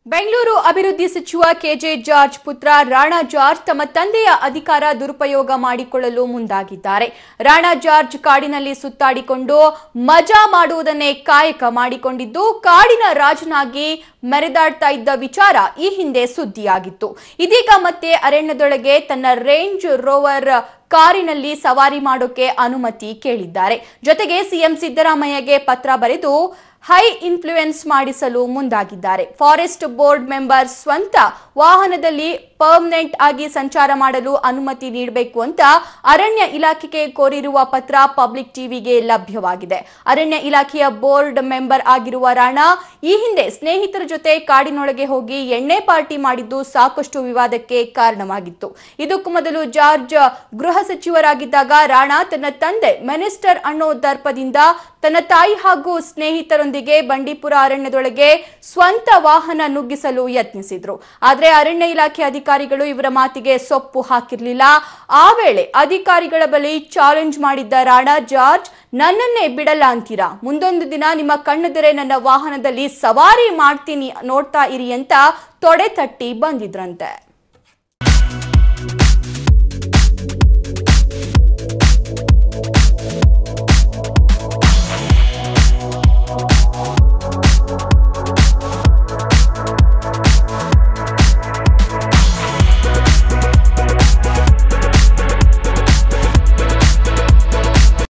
ಬೆಂಗಳೂರು ಅಭಿವೃದ್ಧಿ ಸಚಿವ K J George ಪುತ್ರ ರಾಣಾ ಜಾರ್ಜ್ ತಮ್ಮ ತಂದೆಯ ಅಧಿಕಾರ ದುರುಪಯೋಗ ಮಾಡಿಕೊಳ್ಳಲು ಮುಂದಾಗಿದ್ದಾರೆ ರಾಣಾ ಜಾರ್ಜ್ ಕಾಡಿನಲ್ಲಿ ಸುತ್ತಾಡಿಕೊಂಡು ಮಜಾ ಮಾಡುವುದನ್ನೇ ಕಾಯಕ ಮಾಡಿಕೊಂಡಿದ್ದು ಕಾಡಿನ ರಾಜನಾಗಿ ಮೆರೆದಾಡ್ತಾ ಇದ್ದ ವಿಚಾರ ಈ ಹಿಂದೆ ಸುದ್ದಿಯಾಗಿತ್ತು ಇದೀಗ ಮತ್ತೆ ಅರಣ್ಯದೊಳಗೆ ತನ್ನ ರೇಂಜ್ ರೋವರ್ ಕಾರಿನಲ್ಲಿ ಸವಾರಿ ಮಾಡೋಕೆ ಅನುಮತಿ ಕೇಳಿದ್ದಾರೆ ಜೊತೆಗೆ ಸಿಎಂ ಸಿದ್ದರಾಮಯ್ಯಗೆ ಪತ್ರ ಬರೆದು ಹೈ ಇನ್ಫ್ಲೂಯೆನ್ಸ್ ಮಾಡಿಸಲು ಮುಂದಾಗಿದ್ದಾರೆ ಫಾರೆಸ್ಟ್ ಬೋರ್ಡ್ ಮೆಂಬರ್ ಸ್ವಂತ ವಾಹನದಲ್ಲಿ ಪರ್ಮನೆಂಟ್ ಆಗಿ ಸಂಚಾರ ಮಾಡಲು ಅನುಮತಿ ನೀಡಬೇಕು ಅಂತ ಅರಣ್ಯ ಇಲಾಖೆಗೆ ಕೋರಿರುವ ಪತ್ರ ಪಬ್ಲಿಕ್ ಟಿವಿಗೆ ಲಭ್ಯವಾಗಿದೆ ಅರಣ್ಯ ಇಲಾಖೆಯ ಬೋರ್ಡ್ ಮೆಂಬರ್ ಆಗಿರುವ ರಾಣಾ ಈ ಹಿಂದೆ ಸ್ನೇಹಿತರ ಜೊತೆ ಕಾಡಿನೊಳಗೆ ಹೋಗಿ ಎಣ್ಣೆ ಪಾರ್ಟಿ ಮಾಡಿದ್ದು ಸಾಕಷ್ಟು ವಿವಾದಕ್ಕೆ ಕಾರಣವಾಗಿತ್ತು ಇದಕ್ಕೂ ಮೊದಲು ಜಾರ್ಜ್ ಗೃಹ ಸಚಿವರಾಗಿದ್ದಾಗ ರಾಣಾ ತನ್ನ ತಂದೆ ಮಿನಿಸ್ಟರ್ ಅನ್ನೋ ದರ್ಪದಿಂದ ತನ್ನ ತಾಯಿ ಹಾಗೂ ಸ್ನೇಹಿತರೊಂದಿಗೆ ಬಂಡೀಪುರ ಅರಣ್ಯದೊಳಗೆ ಸ್ವಂತ ವಾಹನ ನುಗ್ಗಿಸಲು ಯತ್ನಿಸಿದ್ರು ಆದ್ರೆ ಅರಣ್ಯ ಇಲಾಖೆ ಅಧಿಕಾರಿಗಳು ಇವರ ಮಾತಿಗೆ ಸೊಪ್ಪು ಹಾಕಿರ್ಲಿಲ್ಲ ಆ ವೇಳೆ ಅಧಿಕಾರಿಗಳ ಬಳಿ ಚಾಲೆಂಜ್ ಮಾಡಿದ್ದ ರಾಣಾ ಜಾರ್ಜ್ ನನ್ನನ್ನೇ ಬಿಡಲ್ಲ ಅಂತೀರಾ ಮುಂದೊಂದು ದಿನ ನಿಮ್ಮ ಕಣ್ಣೆದುರೆ ನನ್ನ ವಾಹನದಲ್ಲಿ ಸವಾರಿ ಮಾಡ್ತೀನಿ ನೋಡ್ತಾ ಇರಿ ಅಂತ ತೊಡೆ ತಟ್ಟಿ ಬಂದಿದ್ರಂತೆ